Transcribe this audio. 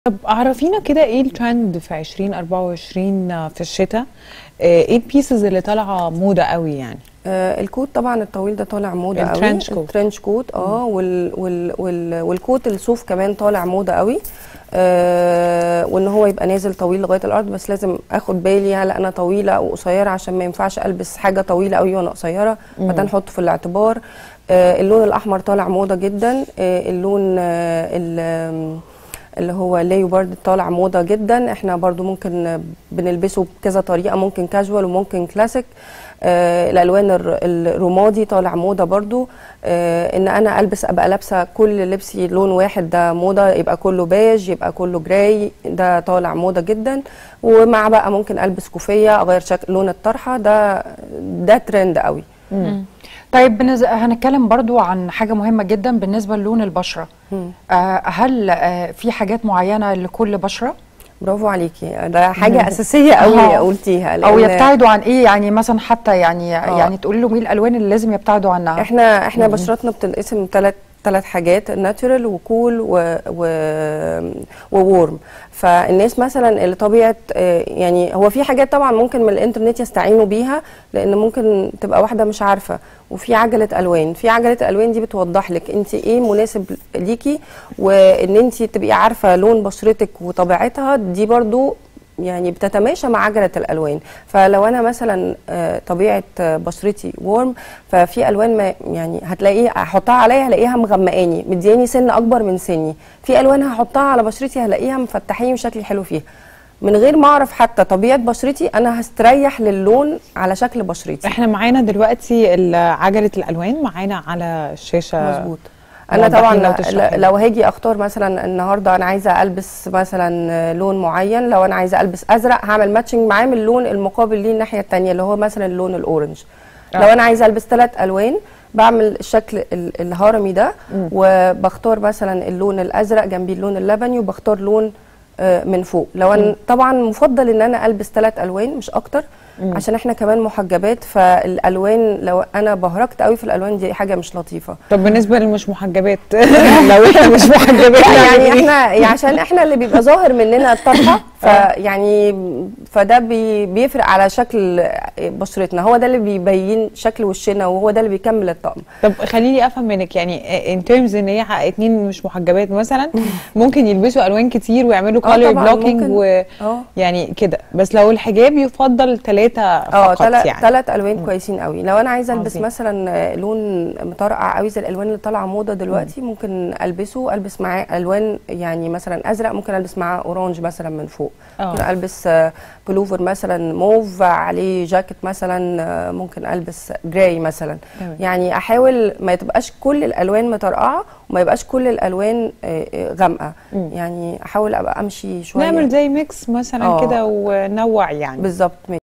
طب عرفينا كده ايه الترند في 2024 في الشتاء آه، ايه البيسز اللي طالعه موضه قوي يعني آه الكوت طبعا الطويل ده طالع موضه قوي الترنش كوت. الترنش كوت اه وال وال وال والكوت الصوف كمان طالع موضه قوي آه وان هو يبقى نازل طويل لغايه الارض بس لازم اخد بالي هل انا طويله او قصيره عشان ما ينفعش البس حاجه طويله قوي وانا قصيره فده نحطه في الاعتبار آه اللون الاحمر طالع موضه جدا آه اللون آه ال- اللي هو ليوبارد طالع موضه جدا احنا برضو ممكن بنلبسه بكذا طريقه ممكن كاجوال وممكن كلاسيك آه الالوان الر- الرمادي طالع موضه برضو آه ان انا البس ابقى لابسه كل لبسي لون واحد ده موضه يبقى كله بيج يبقى كله جراي ده طالع موضه جدا ومع بقى ممكن البس كوفيه اغير شكل لون الطرحه ده ده ترند قوي طيب بنز... هنتكلم برضو عن حاجة مهمة جدا بالنسبة للون البشرة آه هل آه في حاجات معينة لكل بشرة برافو عليكي ده حاجه اساسيه قوي آه. قلتيها او لأن يبتعدوا عن ايه يعني مثلا حتى يعني آه. يعني تقولي لهم ايه الالوان اللي لازم يبتعدوا عنها احنا احنا بشرتنا بتنقسم ثلاث ثلاث حاجات ناتشورال وكول و و وورم فالناس مثلا اللي طبيعه آه، يعني هو في حاجات طبعا ممكن من الانترنت يستعينوا بيها لان ممكن تبقى واحده مش عارفه وفي عجله الوان في عجله الالوان دي بتوضح لك انت ايه مناسب ليكي وان انت تبقي عارفه لون بشرتك وطبيعتها دي برضو يعني بتتماشى مع عجله الالوان فلو انا مثلا آه، طبيعه آه، بشرتي وورم ففي الوان ما يعني هتلاقيه احطها عليا هلاقيها مغمقاني مدياني سن اكبر من سني في الوان هحطها على بشرتي هلاقيها مفتحاني وشكلي حلو فيها من غير ما اعرف حتى طبيعه بشرتي انا هستريح للون على شكل بشرتي احنا معانا دلوقتي ال- عجله الالوان معانا على الشاشه مظبوط انا وضحي طبعا لو تشرحي. ل- لو هاجي اختار مثلا النهارده انا عايزه البس مثلا لون معين لو انا عايزه البس ازرق هعمل ماتشنج معاه من اللون المقابل ليه الناحيه الثانيه اللي هو مثلا اللون الاورنج آه. لو انا عايزه البس ثلاث الوان بعمل الشكل ال- الهرمي ده وبختار مثلا اللون الازرق جنبي اللون اللبني وبختار لون آه، من فوق لو أنا طبعا مفضل ان انا البس ثلاث الوان مش اكتر عشان احنا كمان محجبات فالالوان لو انا بهرجت قوي في الالوان دي حاجه مش لطيفه طب بالنسبه للمش محجبات لو احنا مش محجبات لا نعمل يعني إيه؟ احنا يعني عشان احنا اللي بيبقى ظاهر مننا الطرحه فيعني فده بي بيفرق على شكل بشرتنا هو ده اللي بيبين شكل وشنا وهو ده اللي بيكمل الطقم طب خليني افهم منك يعني ان ترمز ان هي اتنين مش محجبات مثلا ممكن يلبسوا الوان كتير ويعملوا آه كولر طبعاً، بلوكينج ممكن. و اه يعني كده بس لو الحجاب يفضل ثلاثه اه فقط ثلاث يعني ثلاث الوان كويسين قوي لو انا عايزه البس عظيم. مثلا لون مطرقع قوي زي الالوان اللي طالعه موضه دلوقتي ممكن البسه البس معاه الوان يعني مثلا ازرق ممكن البس معاه اورانج مثلا من فوق آه. ممكن البس آه، بلوفر مثلا موف عليه جاكيت مثلا آه، ممكن البس جراي مثلا تمام. يعني احاول ما تبقاش كل الالوان مطرقعه وما يبقاش كل الالوان آه، آه، غامقه يعني احاول ابقى امشي شويه نعمل زي ميكس مثلا آه. كده ونوع يعني بالظبط